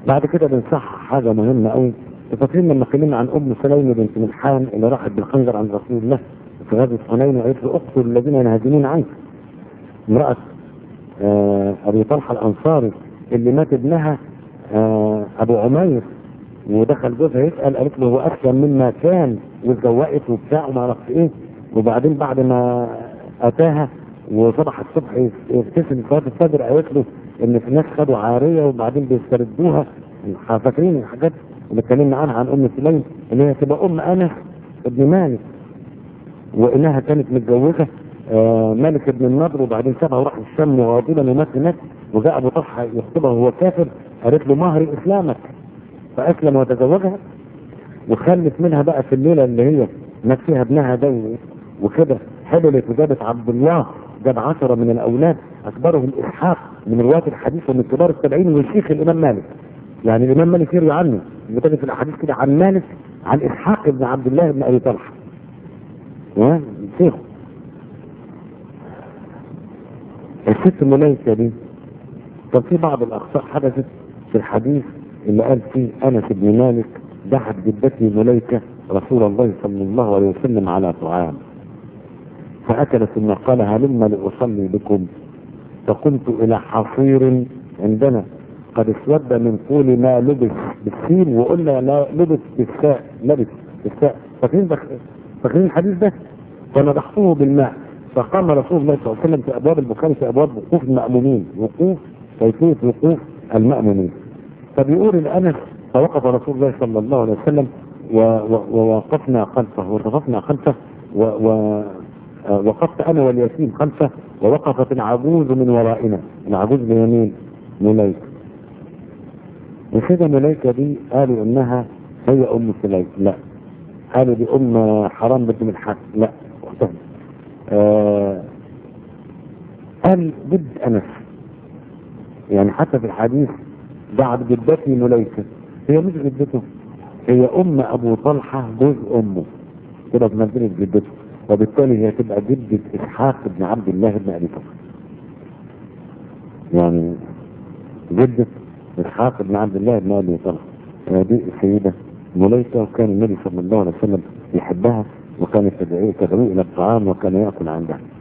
بعد كده بنصحح حاجه مهمه قوي فاكرين لما اتكلمنا عن ام سليم بنت ملحان اللي راحت بالخنجر عند رسول الله في غزوه حنين وقالت له اقتل الذين ينهزمون عنك امراه آه ابي طلحه الانصاري اللي مات ابنها آه ابو عمير ودخل جوزها يسال قالت له هو اسلم مما كان واتزوقت وبتاع وما اعرفش ايه وبعدين بعد ما اتاها وصبح الصبح يغتسل صلاه الفجر قالت له ان في ناس خدوا عاريه وبعدين بيستردوها فاكرين الحاجات اللي اتكلمنا عنها عن ام سليم اللي هي تبقى ام انس ابن مالك وانها كانت متجوزه آه مالك بن النضر وبعدين سابها وراح الشام مغاضبا ومات هناك وجاء ابو طلحه يخطبها وهو كافر قالت له مهر اسلامك فاسلم وتزوجها وخلت منها بقى في الليله اللي هي مات فيها ابنها ده وكده حبلت وجابت عبد الله جاب عشرة من الأولاد أكبرهم إسحاق من رواة الحديث ومن كبار التابعين وشيخ الإمام مالك يعني الإمام مالك يروي عنه بيتكلم في الأحاديث كده عن مالك عن إسحاق بن عبد الله بن أبي طلحة شيخه الست الملائكة دي طب في بعض الأخطاء حدثت في الحديث اللي قال فيه أنس بن مالك دعت جدتي ملائكة رسول الله صلى الله عليه وسلم على طعام فأكل ثم قال هلم لأصلي بكم فقمت إلى حصير عندنا قد اسود من طول ما لبس بالسين وقلنا لا لبس بالساء لبس بالساء فاكرين فاكرين الحديث ده؟ فنضحته بالماء فقام رسول الله صلى الله عليه وسلم في ابواب البخاري في ابواب وقوف المأمومين وقوف كيفيه وقوف المأمومين فبيقول الانس فوقف رسول الله صلى الله عليه وسلم ووقفنا خلفه ووقفنا خلفه و, و وقفت انا واليتيم خلفه ووقفت العجوز من ورائنا العجوز بيمين مليكه السيدة مليكة دي قالوا انها هي ام سليم لا قالوا دي ام حرام بنت من حق لا اختها آه قال جد انس يعني حتى في الحديث دعت جدتي مليكة هي مش جدته هي ام ابو طلحة جوز امه كده بمنزلة جدته وبالتالي هي تبقى جدة اسحاق بن عبد الله بن ابي طلحة يعني جدة اسحاق بن عبد الله بن ابي طلحة هذه السيدة مليكة وكان النبي صلى الله عليه وسلم يحبها وكانت تدعوه تدعوه الى الطعام وكان ياكل عندها